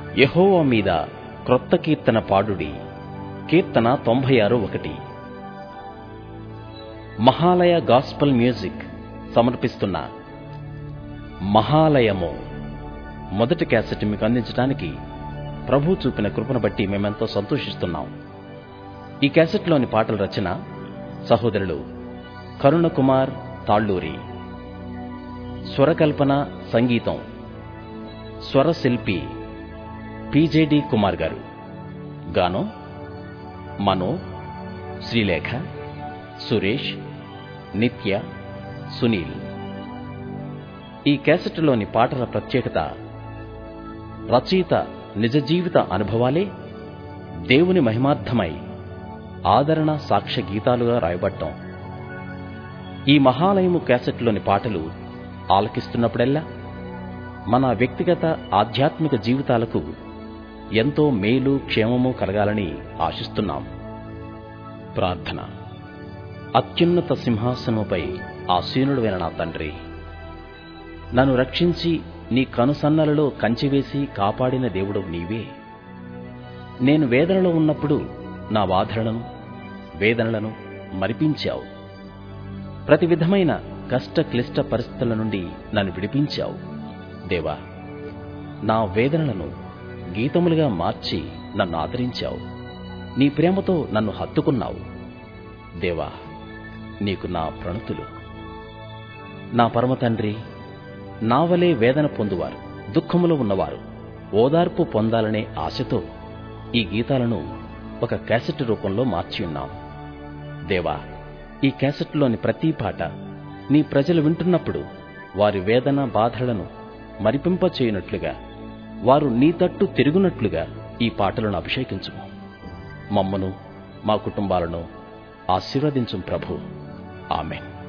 యెహోవా మీద క్రొత్త కీర్తన పాడుడి కీర్తన తొంభై ఆరు ఒకటి మహాలయ గాస్పల్ మ్యూజిక్ సమర్పిస్తున్న మహాలయము మొదటి క్యాసెట్ మీకు అందించడానికి ప్రభు చూపిన కృపను బట్టి మేమెంతో సంతోషిస్తున్నాం ఈ క్యాసెట్లోని పాటల రచన సహోదరులు కరుణ కుమార్ తాళ్ళూరి స్వరకల్పన సంగీతం స్వరశిల్పి పిజేడి కుమార్ గారు గానం మనో శ్రీలేఖ సురేష్ నిత్య సునీల్ ఈ క్యాసెట్లోని పాటల ప్రత్యేకత రచయిత నిజ జీవిత అనుభవాలే దేవుని మహిమార్థమై ఆదరణ సాక్ష్య గీతాలుగా రాయబడ్డం ఈ మహాలయము క్యాసెట్లోని పాటలు ఆలకిస్తున్నప్పుడల్లా మన వ్యక్తిగత ఆధ్యాత్మిక జీవితాలకు ఎంతో మేలు క్షేమము కలగాలని ఆశిస్తున్నాం ప్రార్థన అత్యున్నత సింహాసనముపై ఆసీనుడువైన నా తండ్రి నన్ను రక్షించి నీ కనుసన్నలలో కంచివేసి కాపాడిన దేవుడు నీవే నేను వేదనలో ఉన్నప్పుడు నా బాధలను వేదనలను మరిపించావు ప్రతి విధమైన కష్ట క్లిష్ట పరిస్థితుల నుండి నన్ను విడిపించావు దేవా నా వేదనలను గీతములుగా మార్చి నన్ను ఆదరించావు నీ ప్రేమతో నన్ను హత్తుకున్నావు దేవా నీకు నా ప్రణతులు నా పరమ తండ్రి నా వలే వేదన పొందువారు దుఃఖములో ఉన్నవారు ఓదార్పు పొందాలనే ఆశతో ఈ గీతాలను ఒక క్యాసెట్ రూపంలో మార్చి ఉన్నాం దేవా ఈ క్యాసెట్లోని ప్రతి పాట నీ ప్రజలు వింటున్నప్పుడు వారి వేదన బాధలను మరిపింప చేయనట్లుగా వారు నీ తట్టు తిరుగునట్లుగా ఈ పాటలను అభిషేకించుము మమ్మను మా కుటుంబాలను ఆశీర్వదించు ప్రభు ఆమెన్